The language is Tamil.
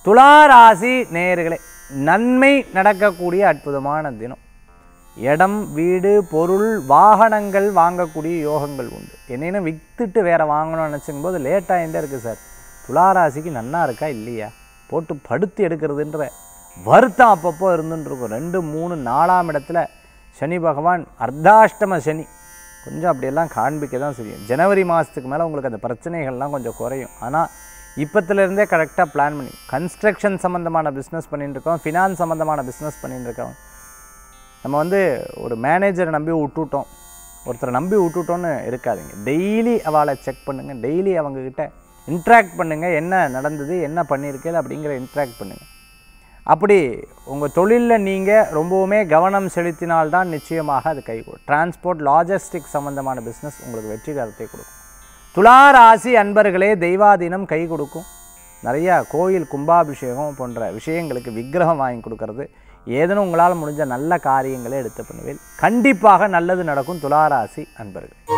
துளாராசி நேயர்களே நன்மை நடக்கக்கூடிய அற்புதமான தினம் இடம் வீடு பொருள் வாகனங்கள் வாங்கக்கூடிய யோகங்கள் உண்டு என்னென்ன வித்துட்டு வேற வாங்கணும்னு நினச்சிக்கும் போது லேட் ஆகிட்டே இருக்குது சார் துளாராசிக்கு நன்னா இருக்கா இல்லையா போட்டு படுத்து எடுக்கிறதுன்ற வருத்தம் அப்பப்போ இருந்துட்டு இருக்கும் ரெண்டு மூணு நாலாம் இடத்துல சனி பகவான் அர்த்தாஷ்டம சனி கொஞ்சம் அப்படியெல்லாம் காண்பிக்க தான் செய்யும் ஜனவரி மாதத்துக்கு மேலே உங்களுக்கு அந்த பிரச்சனைகள்லாம் கொஞ்சம் குறையும் ஆனால் இப்போத்துலேருந்தே கரெக்டாக பிளான் பண்ணி கன்ஸ்ட்ரக்ஷன் சம்மந்தமான பிஸ்னஸ் பண்ணிட்டு இருக்கோம் ஃபினான்ஸ் சம்மந்தமான பிஸ்னஸ் பண்ணிட்டு இருக்கோம் நம்ம வந்து ஒரு மேனேஜரை நம்பி விட்டுட்டோம் ஒருத்தரை நம்பி விட்டுட்டோன்னு இருக்காதீங்க டெய்லி அவளை செக் பண்ணுங்கள் டெய்லி அவங்கக்கிட்ட இன்ட்ராக்ட் பண்ணுங்கள் என்ன நடந்தது என்ன பண்ணியிருக்கேன் அப்படிங்கிற இன்ட்ராக்ட் பண்ணுங்கள் அப்படி உங்கள் தொழிலில் நீங்கள் ரொம்பவுமே கவனம் செலுத்தினால்தான் நிச்சயமாக அது கை கொடுக்கும் டிரான்ஸ்போர்ட் லாஜிஸ்டிக் சம்மந்தமான பிஸ்னஸ் உங்களுக்கு வெற்றிகரத்தை கொடுக்கும் துலா ராசி அன்பர்களே தெய்வாதீனம் கை கொடுக்கும் நிறையா கோயில் கும்பாபிஷேகம் போன்ற விஷயங்களுக்கு விக்கிரகம் வாங்கி கொடுக்கறது ஏதேனும் உங்களால் முடிஞ்ச நல்ல காரியங்களை எடுத்து பண்ணுவேன் கண்டிப்பாக நல்லது நடக்கும் துளாராசி அன்பர்களே